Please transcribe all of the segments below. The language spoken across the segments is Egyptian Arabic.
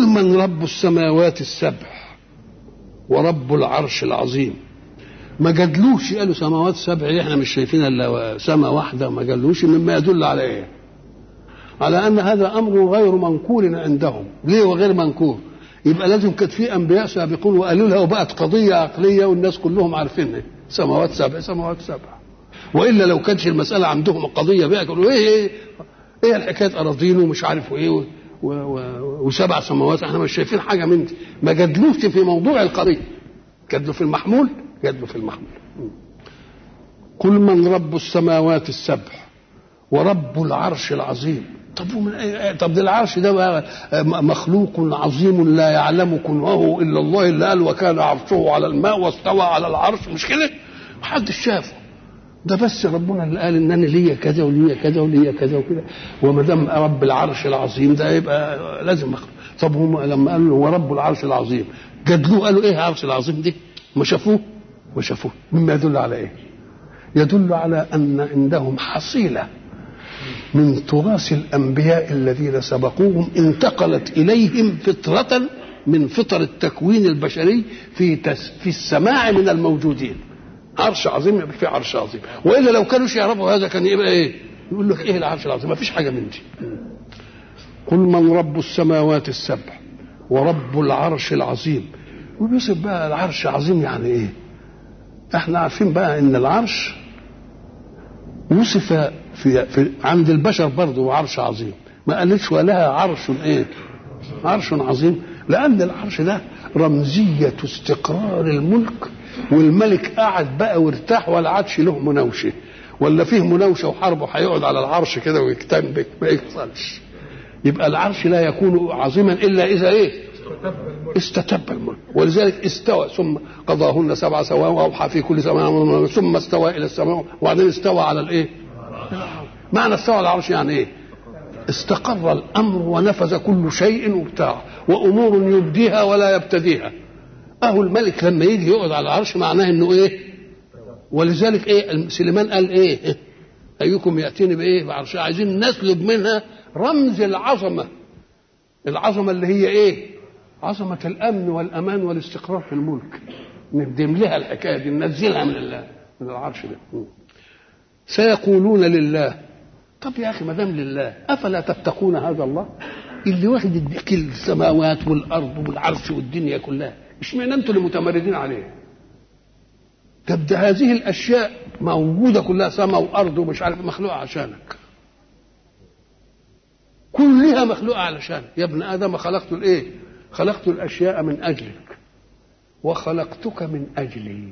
من رب السماوات السبع ورب العرش العظيم ما جادلوش قالوا سماوات سبع احنا مش شايفين الا سماء واحده ما جادلوش مما يدل على ايه؟ على ان هذا امر غير منقول عندهم ليه وغير منقول يبقى لازم كانت في انبياء سابقون وقالوا لها وبقت قضيه عقليه والناس كلهم عارفينها سماوات سبع سماوات سبع والا لو كانتش المساله عندهم قضيه بقى يقولوا ايه ايه ايه الحكايه اراضين ومش عارف ايه و و و وسبع سماوات احنا مش شايفين حاجه من دي ما جادلوش في موضوع القضيه جادلوا في المحمول جادلوا في المحمول قل من رب السماوات السبع ورب العرش العظيم طب ومن أي طب ده العرش ده بقى مخلوق عظيم لا يعلم كنهه الا الله اللي قال وكان عرشه على الماء واستوى على العرش مش كده؟ محدش شافه ده بس ربنا اللي قال ان انا ليا كذا وليا كذا وليا كذا وكده وما دام رب العرش العظيم ده يبقى لازم مخلوق طب هم لما قالوا هو رب العرش العظيم جادلوه قالوا ايه العرش العظيم دي؟ ما شافوه؟ ما شافوه مما يدل على ايه؟ يدل على ان عندهم حصيله من تراث الانبياء الذين سبقوهم انتقلت اليهم فطره من فطر التكوين البشري في تس في السماع من الموجودين عرش عظيم يبقى في عرش عظيم والا لو كانوش يعرفوا هذا كان يبقى ايه يقول لك ايه العرش العظيم ما فيش حاجه من دي قل من رب السماوات السبع ورب العرش العظيم ويوصف بقى العرش عظيم يعني ايه احنا عارفين بقى ان العرش وصف في, في عند البشر برضه عرش عظيم ما قالتش ولها عرش ايه عرش عظيم لان العرش ده رمزيه استقرار الملك والملك قعد بقى وارتاح ولا عادش له مناوشه ولا فيه مناوشه وحربه هيقعد على العرش كده ويكتنبك ما يحصلش يبقى العرش لا يكون عظيما الا اذا ايه استتب الملك ولذلك استوى ثم قضاهن سبع سواء واوحى في كل سماء ثم استوى الى السماء وبعدين استوى على الايه؟ معنى استوى على العرش يعني ايه؟ استقر الامر ونفذ كل شيء وبتاع وامور يبديها ولا يبتديها اهو الملك لما يجي يقعد على العرش معناه انه ايه؟ ولذلك ايه سليمان قال ايه؟ ايكم ياتيني بايه؟ بعرش عايزين نسلب منها رمز العظمه العظمه اللي هي ايه؟ عظمه الامن والامان والاستقرار في الملك نقدم لها الحكايه دي ننزلها من الله من العرش ده سيقولون لله طب يا اخي ما دام لله افلا تتقون هذا الله اللي واخد يديك السماوات والارض والعرش والدنيا كلها اشمعنى انتوا اللي متمردين عليه طب ده هذه الاشياء موجوده كلها سماء وارض ومش عارف مخلوقه عشانك كلها مخلوقه علشانك يا ابن ادم خلقت الايه خلقت الاشياء من اجلك وخلقتك من اجلي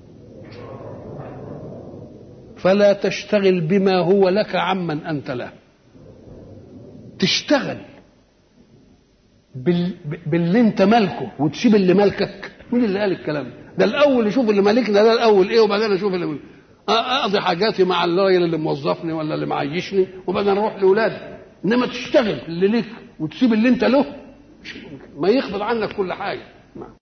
فلا تشتغل بما هو لك عمن انت له تشتغل بال... باللي انت مالكه وتسيب اللي مالكك مين اللي قال الكلام ده الاول يشوف اللي مالكنا ده الاول ايه وبعدين اشوف اللي مالك. اقضي حاجاتي مع الراجل اللي موظفني ولا اللي معيشني وبعدين اروح لاولادي انما تشتغل اللي ليك وتسيب اللي انت له ما يخبط عنك كل حاجه